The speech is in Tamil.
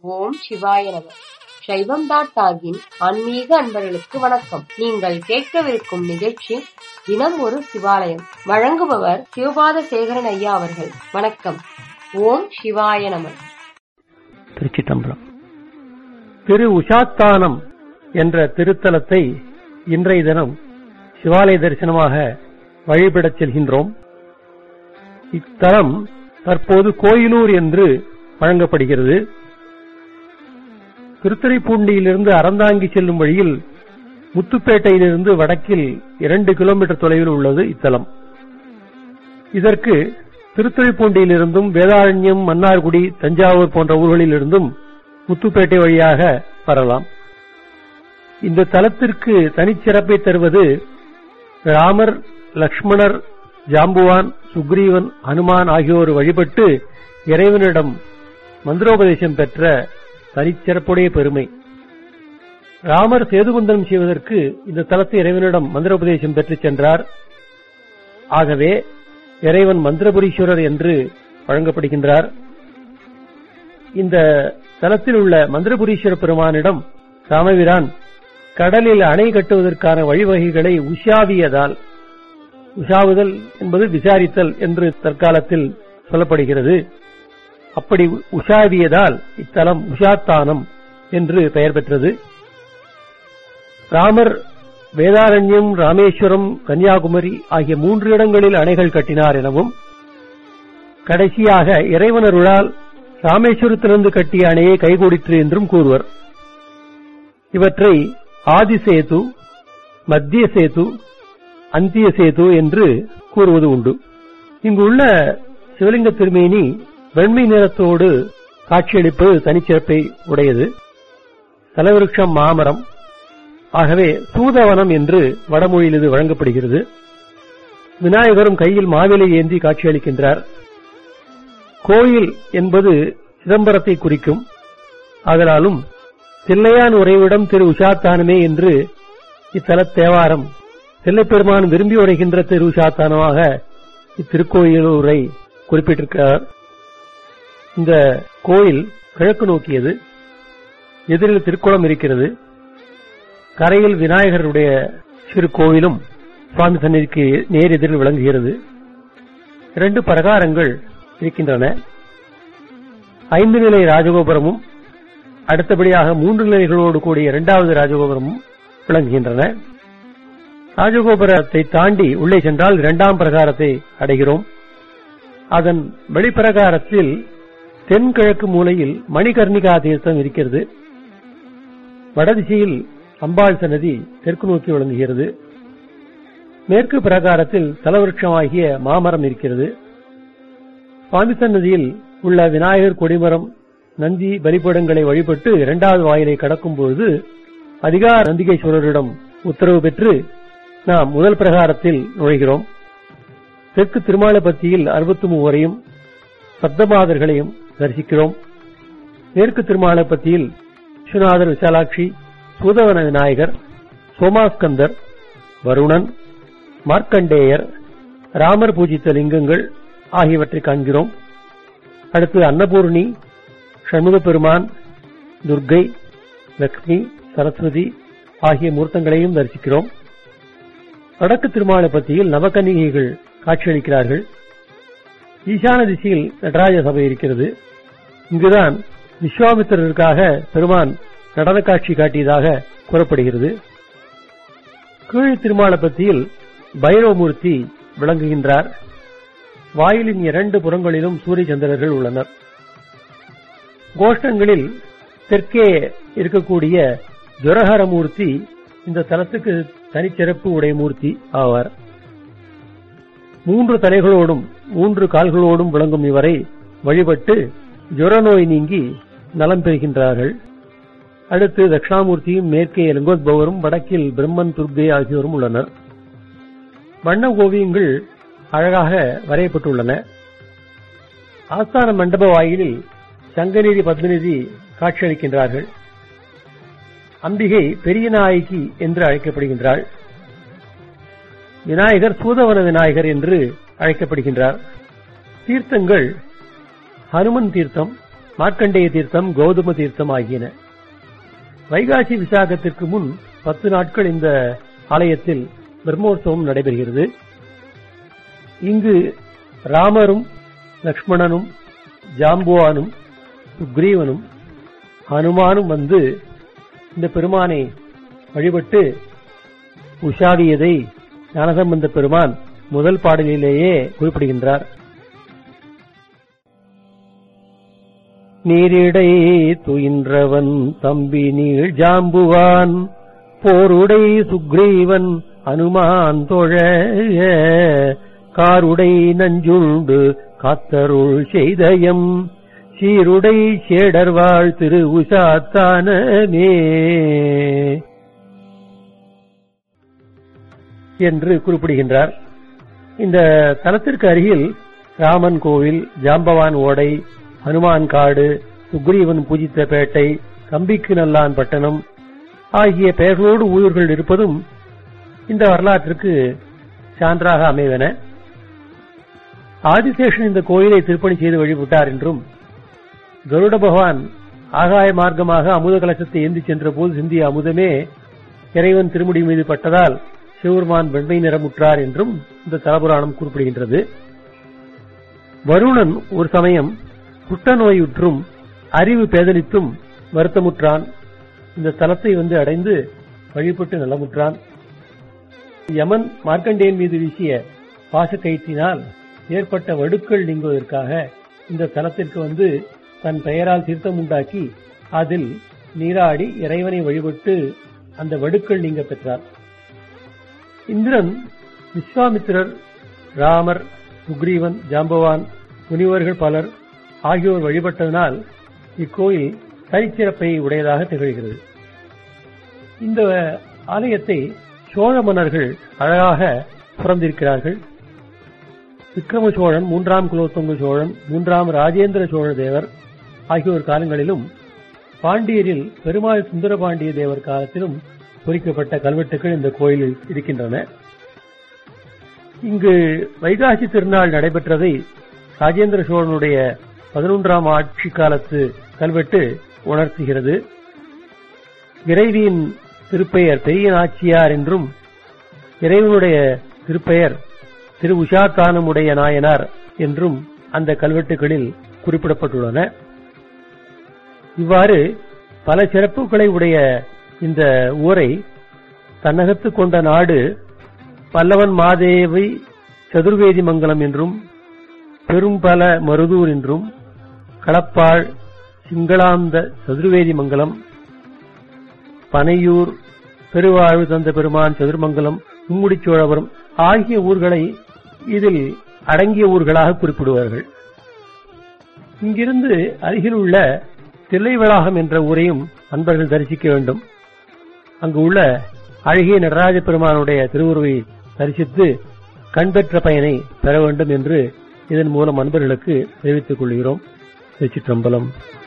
ஓம் சிவாய நம சைவம் டாட் டாகின் ஆன்மீக அன்பர்களுக்கு வணக்கம் நீங்கள் கேட்கவிருக்கும் நிகழ்ச்சி தினம் ஒரு சிவாலயம் வழங்குபவர் சிவபாத சேகரன் ஐயா அவர்கள் வணக்கம் ஓம் சிவாய நம திருச்சிட்டம்பலம் திரு உஷாத்தானம் என்ற திருத்தலத்தை இன்றைய தினம் சிவாலய தரிசனமாக வழிபடச் செல்கின்றோம் இத்தலம் தற்போது கோயிலூர் என்று வழங்கப்படுகிறது திருத்துறைப்பூண்டியிலிருந்து அறந்தாங்கி செல்லும் வழியில் முத்துப்பேட்டையிலிருந்து வடக்கில் இரண்டு கிலோமீட்டர் தொலைவில் உள்ளது இத்தலம் இதற்கு திருத்துறைப்பூண்டியிலிருந்தும் வேதாரண்யம் மன்னார்குடி தஞ்சாவூர் போன்ற ஊர்களிலிருந்தும் முத்துப்பேட்டை வழியாக வரலாம் இந்த தலத்திற்கு தனிச்சிறப்பை தருவது ராமர் லக்ஷ்மணர் ஜாம்புவான் சுக்ரீவன் ஹனுமான் ஆகியோர் வழிபட்டு இறைவனிடம் மந்திரோபதேசம் பெற்ற தனிச்சிறப்புடைய பெருமை ராமர் சேதுபந்தனம் செய்வதற்கு இந்த தலத்தை இறைவனிடம் மந்திரோபதேசம் பெற்றுச் சென்றார் ஆகவே இறைவன் மந்திரபுரீஸ்வரர் என்று வழங்கப்படுகின்றார் இந்த தலத்தில் உள்ள மந்திரபுரீஸ்வர பெருமானிடம் ராமபிரான் கடலில் அணை கட்டுவதற்கான வழிவகைகளை உஷாவியதால் உஷாவுதல் என்பது விசாரித்தல் என்று தற்காலத்தில் சொல்லப்படுகிறது அப்படி உஷாவியதால் இத்தலம் உஷாத்தானம் என்று பெயர் பெற்றது ராமர் வேதாரண்யம் ராமேஸ்வரம் கன்னியாகுமரி ஆகிய மூன்று இடங்களில் அணைகள் கட்டினார் எனவும் கடைசியாக இறைவனருளால் ராமேஸ்வரத்திலிருந்து கட்டிய அணையை கைகூடிற்று என்றும் கூறுவர் இவற்றை ஆதிசேது மத்திய சேது அந்திய சேது என்று கூறுவது உண்டு இங்குள்ள சிவலிங்க திருமேனி வெண்மை நிறத்தோடு காட்சியளிப்பது தனிச்சிறப்பை உடையது தலவிருஷம் மாமரம் ஆகவே சூதவனம் என்று வடமொழியில் இது வழங்கப்படுகிறது விநாயகரும் கையில் மாவிலை ஏந்தி காட்சியளிக்கின்றார் கோயில் என்பது சிதம்பரத்தை குறிக்கும் ஆதலாலும் தில்லையான் உறைவிடம் திரு உஷாத்தானமே என்று இத்தல தேவாரம் தில்லைப்பெருமான் விரும்பி உரைகின்ற திரு உஷாத்தானமாக இத்திருக்கோயிலூரை குறிப்பிட்டிருக்கிறார் இந்த கோயில் கிழக்கு நோக்கியது எதிரில் திருக்குளம் இருக்கிறது கரையில் விநாயகருடைய சிறு கோவிலும் சுவாமி சந்நிதிக்கு நேர் எதிரில் விளங்குகிறது இரண்டு பிரகாரங்கள் இருக்கின்றன ஐந்து நிலை ராஜகோபுரமும் அடுத்தபடியாக மூன்று நிலைகளோடு கூடிய இரண்டாவது ராஜகோபுரமும் விளங்குகின்றன ராஜகோபுரத்தை தாண்டி உள்ளே சென்றால் இரண்டாம் பிரகாரத்தை அடைகிறோம் அதன் வெளிப்பிரகாரத்தில் தென்கிழக்கு மூலையில் மணிகர்ணிகா தீர்த்தம் இருக்கிறது வடதிசையில் அம்பாள் சன்னதி தெற்கு நோக்கி விளங்குகிறது மேற்கு பிரகாரத்தில் தலவிருட்சமாகிய மாமரம் இருக்கிறது சுவாமி சன்னதியில் உள்ள விநாயகர் கொடிமரம் நந்தி பலிபடங்களை வழிபட்டு இரண்டாவது வாயிலை கடக்கும் பொழுது அதிகார நந்திகேஸ்வரரிடம் உத்தரவு பெற்று நாம் முதல் பிரகாரத்தில் நுழைகிறோம் தெற்கு திருமாலபத்தியில் அறுபத்தி மூவரையும் சப்தமாதர்களையும் தரிசிக்கிறோம் மேற்கு திருமாலபத்தியில் விஸ்வநாதர் விசாலாட்சி சூதவன விநாயகர் சோமாஸ்கந்தர் வருணன் மார்க்கண்டேயர் ராமர் பூஜித்த லிங்கங்கள் ஆகியவற்றை காண்கிறோம் அடுத்து அன்னபூர்ணி சண்முக பெருமான் துர்கை லக்ஷ்மி சரஸ்வதி ஆகிய மூர்த்தங்களையும் தரிசிக்கிறோம் வடக்கு திருமாலப்பத்தியில் நவகன்னிகைகள் காட்சியளிக்கிறார்கள் ஈசான திசையில் நடராஜ சபை இருக்கிறது இங்குதான் விஸ்வாமித்திரருக்காக பெருமான் நடன காட்சி காட்டியதாக கூறப்படுகிறது கீழ் திருமாலப்பத்தியில் பைரவமூர்த்தி விளங்குகின்றார் வாயிலின் இரண்டு புறங்களிலும் சூரிய சந்திரர்கள் உள்ளனர் கோஷ்டங்களில் தெற்கே இருக்கக்கூடிய ஜுரஹரமூர்த்தி இந்த தலத்துக்கு தனிச்சிறப்பு உடைய மூர்த்தி ஆவார் மூன்று தலைகளோடும் மூன்று கால்களோடும் விளங்கும் இவரை வழிபட்டு ஜுர நோய் நீங்கி நலம் பெறுகின்றார்கள் அடுத்து தட்சிணாமூர்த்தியும் மேற்கே லிங்கோத்பவரும் வடக்கில் பிரம்மன் துர்கை ஆகியோரும் உள்ளனர் வண்ண ஓவியங்கள் அழகாக வரையப்பட்டுள்ளன ஆஸ்தான மண்டப வாயிலில் சங்கநிதி பத்மநிதி காட்சியளிக்கின்றார்கள் அம்பிகை பெரிய நாயகி என்று அழைக்கப்படுகின்றாள் விநாயகர் சூதவன விநாயகர் என்று அழைக்கப்படுகின்றார் தீர்த்தங்கள் ஹனுமன் தீர்த்தம் மார்க்கண்டேய தீர்த்தம் கௌதம தீர்த்தம் ஆகியன வைகாசி விசாகத்திற்கு முன் பத்து நாட்கள் இந்த ஆலயத்தில் பிரம்மோற்சவம் நடைபெறுகிறது இங்கு ராமரும் லக்ஷ்மணனும் ஜாம்புவானும் சுக்ரீவனும் ஹனுமானும் வந்து இந்த பெருமானை வழிபட்டு உஷாவியதை ஞானசம்பந்த பெருமான் முதல் பாடலிலேயே குறிப்பிடுகின்றார் நீரிடை துயின்றவன் தம்பி நீள் ஜாம்புவான் போருடை சுக்ரீவன் அனுமான் தொழ காருடை நஞ்சுண்டு காத்தருள் செய்தயம் சீருடை சேடர்வாழ் திரு உஷாத்தானமே என்று குறிப்பிடுகின்றார் இந்த தலத்திற்கு அருகில் ராமன் கோவில் ஜாம்பவான் ஓடை ஹனுமான் காடு சுக்ரீவன் பூஜித்த பேட்டை கம்பிக்கு நல்லான் பட்டணம் ஆகிய பெயர்களோடு ஊர்கள் இருப்பதும் இந்த வரலாற்றுக்கு சான்றாக அமைவன ஆதிசேஷன் இந்த கோயிலை திருப்பணி செய்து வழிபட்டார் என்றும் கருட பகவான் ஆகாய மார்க்கமாக அமுத கலசத்தை ஏந்தி சென்ற போது சிந்திய அமுதமே இறைவன் திருமுடி மீது பட்டதால் சிவபெருமான் வெண்மை நிறமுற்றார் என்றும் இந்த தலபுராணம் குறிப்பிடுகின்றது வருணன் ஒரு சமயம் குட்ட நோயுற்றும் அறிவு பேதலித்தும் வருத்தமுற்றான் இந்த தலத்தை வந்து அடைந்து வழிபட்டு நலமுற்றான் யமன் மார்க்கண்டேயன் மீது வீசிய பாசக்கயிற்றினால் ஏற்பட்ட வடுக்கள் நீங்குவதற்காக இந்த தலத்திற்கு வந்து தன் பெயரால் தீர்த்தம் உண்டாக்கி அதில் நீராடி இறைவனை வழிபட்டு அந்த வடுக்கள் நீங்க பெற்றார் இந்திரன் விஸ்வாமித்திரர் ராமர் சுக்ரீவன் ஜாம்பவான் முனிவர்கள் பலர் ஆகியோர் வழிபட்டதனால் இக்கோயில் தனிச்சிறப்பை உடையதாக திகழ்கிறது இந்த ஆலயத்தை சோழ மன்னர்கள் அழகாக புறந்திருக்கிறார்கள் விக்ரம சோழன் மூன்றாம் குலோத்துங்க சோழன் மூன்றாம் ராஜேந்திர சோழ தேவர் ஆகியோர் காலங்களிலும் பாண்டியரில் பெருமாள் சுந்தரபாண்டிய தேவர் காலத்திலும் பொறிக்கப்பட்ட கல்வெட்டுகள் இந்த கோயிலில் இருக்கின்றன இங்கு வைகாசி திருநாள் நடைபெற்றதை ராஜேந்திர சோழனுடைய பதினொன்றாம் ஆட்சி காலத்து கல்வெட்டு உணர்த்துகிறது இறைவியின் திருப்பெயர் பெரிய நாச்சியார் என்றும் இறைவனுடைய திருப்பெயர் திரு உஷாத்தானமுடைய நாயனார் என்றும் அந்த கல்வெட்டுகளில் குறிப்பிடப்பட்டுள்ளன இவ்வாறு பல சிறப்புகளை உடைய இந்த ஊரை தன்னகத்து கொண்ட நாடு பல்லவன் மாதேவி சதுர்வேதி மங்கலம் என்றும் பெரும்பல மருதூர் என்றும் களப்பாள் சிங்களாந்த சதுர்வேதி மங்கலம் பனையூர் பெருவாழ்வு தந்த பெருமான் சதுர்மங்கலம் மும்முடிச்சோழவரம் ஆகிய ஊர்களை இதில் அடங்கிய ஊர்களாக குறிப்பிடுவார்கள் இங்கிருந்து அருகில் உள்ள தில்லைவளாகம் என்ற ஊரையும் அன்பர்கள் தரிசிக்க வேண்டும் அங்கு உள்ள அழகிய நடராஜ பெருமானுடைய திருவுருவை தரிசித்து கண்பெற்ற பயனை பெற வேண்டும் என்று இதன் மூலம் அன்பர்களுக்கு தெரிவித்துக் கொள்கிறோம் திருச்சிற்றம்பலம்